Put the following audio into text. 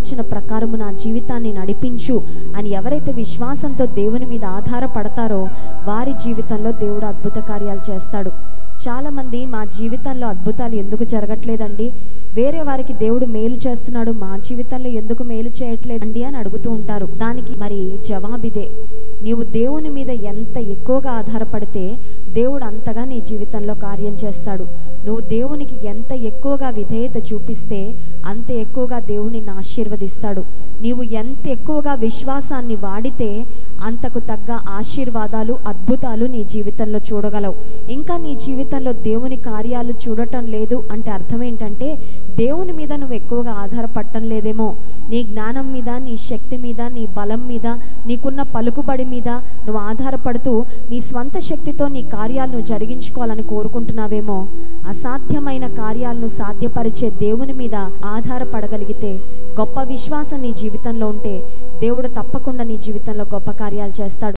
ఆలోచన ప్రకారము నా జీవితాన్ని నడిపించు అని ఎవరైతే విశ్వాసంతో దేవుని మీద ఆధారపడతారో వారి జీవితంలో దేవుడు అద్భుత కార్యాలు చేస్తాడు చాలామంది మా జీవితంలో అద్భుతాలు ఎందుకు జరగట్లేదండి వేరే వారికి దేవుడు మేలు చేస్తున్నాడు మా జీవితంలో ఎందుకు మేలు చేయట్లేదండి అని అడుగుతూ ఉంటారు దానికి మరి జవాబిదే నీవు దేవుని మీద ఎంత ఎక్కువగా ఆధారపడితే దేవుడు అంతగా నీ జీవితంలో కార్యం చేస్తాడు నువ్వు దేవునికి ఎంత ఎక్కువగా విధేయత చూపిస్తే అంత ఎక్కువగా దేవుడు నిన్ను ఆశీర్వదిస్తాడు నీవు ఎంత ఎక్కువగా విశ్వాసాన్ని వాడితే అంతకు తగ్గ ఆశీర్వాదాలు అద్భుతాలు నీ జీవితంలో చూడగలవు ఇంకా నీ జీవితంలో దేవుని కార్యాలు చూడటం లేదు అంటే అర్థం ఏంటంటే దేవుని మీద నువ్వు ఎక్కువగా ఆధారపడటం లేదేమో నీ జ్ఞానం మీద నీ శక్తి మీద నీ బలం మీద నీకున్న పలుకుబడి మీద నువ్వు ఆధారపడుతూ నీ స్వంత శక్తితో నీ కార్యాలను జరిగించుకోవాలని కోరుకుంటున్నావేమో అసాధ్యమైన కార్యాలను సాధ్యపరిచే దేవుని మీద ఆధారపడగలిగితే గొప్ప విశ్వాసం నీ జీవితంలో ఉంటే దేవుడు తప్పకుండా నీ జీవితంలో గొప్ప కార్యాలు చేస్తాడు